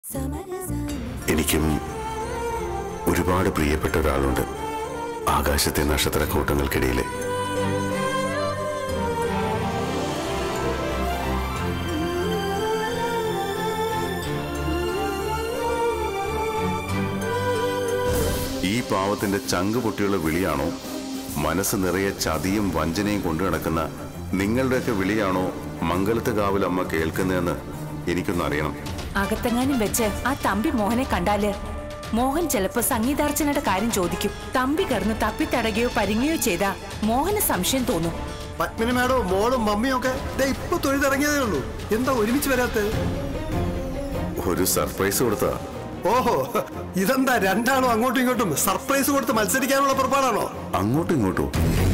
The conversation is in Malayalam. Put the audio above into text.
എനിക്കും ഒരുപാട് പ്രിയപ്പെട്ട ഒരാളുണ്ട് ആകാശത്തെ നക്ഷത്രക്കൂട്ടങ്ങൾക്കിടയിൽ ഈ പാവത്തിന്റെ ചങ്ക് പൊട്ടിയുള്ള വിളിയാണോ മനസ്സ് നിറയെ ചതിയും വഞ്ചനയും കൊണ്ടു നടക്കുന്ന നിങ്ങളുടെയൊക്കെ വിളിയാണോ മംഗലത്ത് കാവിലമ്മ കേൾക്കുന്നതെന്ന് എനിക്കൊന്ന് അറിയണം അകത്തെങ്ങാനും വെച്ച് ആ തമ്പി മോഹനെ കണ്ടാല് മോഹൻ ചിലപ്പോ സംഗീതാർച്ചനയുടെ കാര്യം ചോദിക്കും തമ്പി കിടന്ന് തപ്പിത്തടയുകയോ പരിങ്ങുകയോ ചെയ്താ മോഹന് സംശയം തോന്നും പത്മിനി മാഡവും മോളും മമ്മിയും ഒക്കെ ദേ ഇപ്പൊ തൊഴുതിറങ്ങിയതേ ഉള്ളൂ എന്താ ഒരുമിച്ച് വരാത്തത് ഒരു സർപ്രൈസ് കൊടുത്താ ഓഹോ ഇതെന്താ രണ്ടാളും അങ്ങോട്ടും ഇങ്ങോട്ടും സർപ്രൈസ് കൊടുത്ത് മത്സരിക്കാനുള്ള പുറപ്പാടാണോ അങ്ങോട്ടും ഇങ്ങോട്ടും